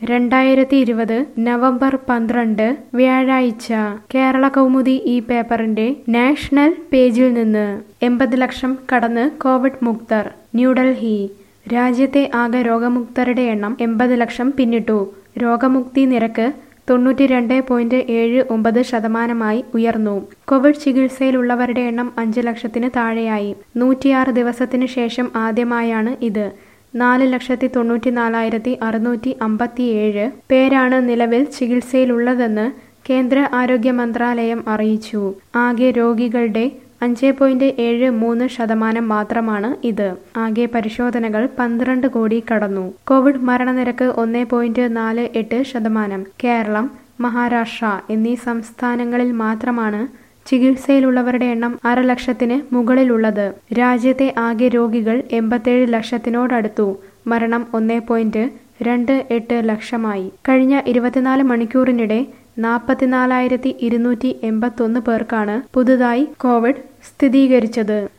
രണ്ടായിരത്തി ഇരുപത് നവംബർ പന്ത്രണ്ട് വ്യാഴാഴ്ച കേരള കൗമുദി ഈ പേപ്പറിന്റെ നാഷണൽ പേജിൽ നിന്ന് എൺപത് ലക്ഷം കടന്ന് കോവിഡ് മുക്തർ ന്യൂഡൽഹി രാജ്യത്തെ ആകെ രോഗമുക്തരുടെ എണ്ണം എൺപത് ലക്ഷം പിന്നിട്ടു രോഗമുക്തി നിരക്ക് തൊണ്ണൂറ്റി രണ്ട് പോയിന്റ് ഏഴ് ഒമ്പത് ശതമാനമായി ഉയർന്നു കോവിഡ് ചികിത്സയിലുള്ളവരുടെ എണ്ണം അഞ്ച് ലക്ഷത്തിന് താഴെയായി നൂറ്റിയാറ് ദിവസത്തിന് ശേഷം ആദ്യമായാണ് ഇത് നാല് ലക്ഷത്തി തൊണ്ണൂറ്റി നാലായിരത്തി അറുന്നൂറ്റി അമ്പത്തിയേഴ് പേരാണ് നിലവിൽ ചികിത്സയിലുള്ളതെന്ന് കേന്ദ്ര ആരോഗ്യ മന്ത്രാലയം അറിയിച്ചു ആകെ രോഗികളുടെ അഞ്ച് പോയിന്റ് ഏഴ് മൂന്ന് ശതമാനം മാത്രമാണ് ഇത് ആകെ പരിശോധനകൾ പന്ത്രണ്ട് കോടി കടന്നു കോവിഡ് മരണനിരക്ക് ഒന്ന് പോയിന്റ് നാല് എട്ട് ശതമാനം കേരളം മഹാരാഷ്ട്ര എന്നീ സംസ്ഥാനങ്ങളിൽ മാത്രമാണ് ചികിത്സയിലുള്ളവരുടെ എണ്ണം അര ലക്ഷത്തിന് മുകളിലുള്ളത് രാജ്യത്തെ ആകെ രോഗികൾ എൺപത്തേഴ് ലക്ഷത്തിനോടടുത്തു മരണം ഒന്ന് പോയിന്റ് രണ്ട് എട്ട് ലക്ഷമായി കഴിഞ്ഞ ഇരുപത്തിനാല് മണിക്കൂറിനിടെ നാൽപ്പത്തിനാലായിരത്തി ഇരുന്നൂറ്റി എൺപത്തൊന്ന് പേർക്കാണ് പുതുതായി കോവിഡ് സ്ഥിരീകരിച്ചത്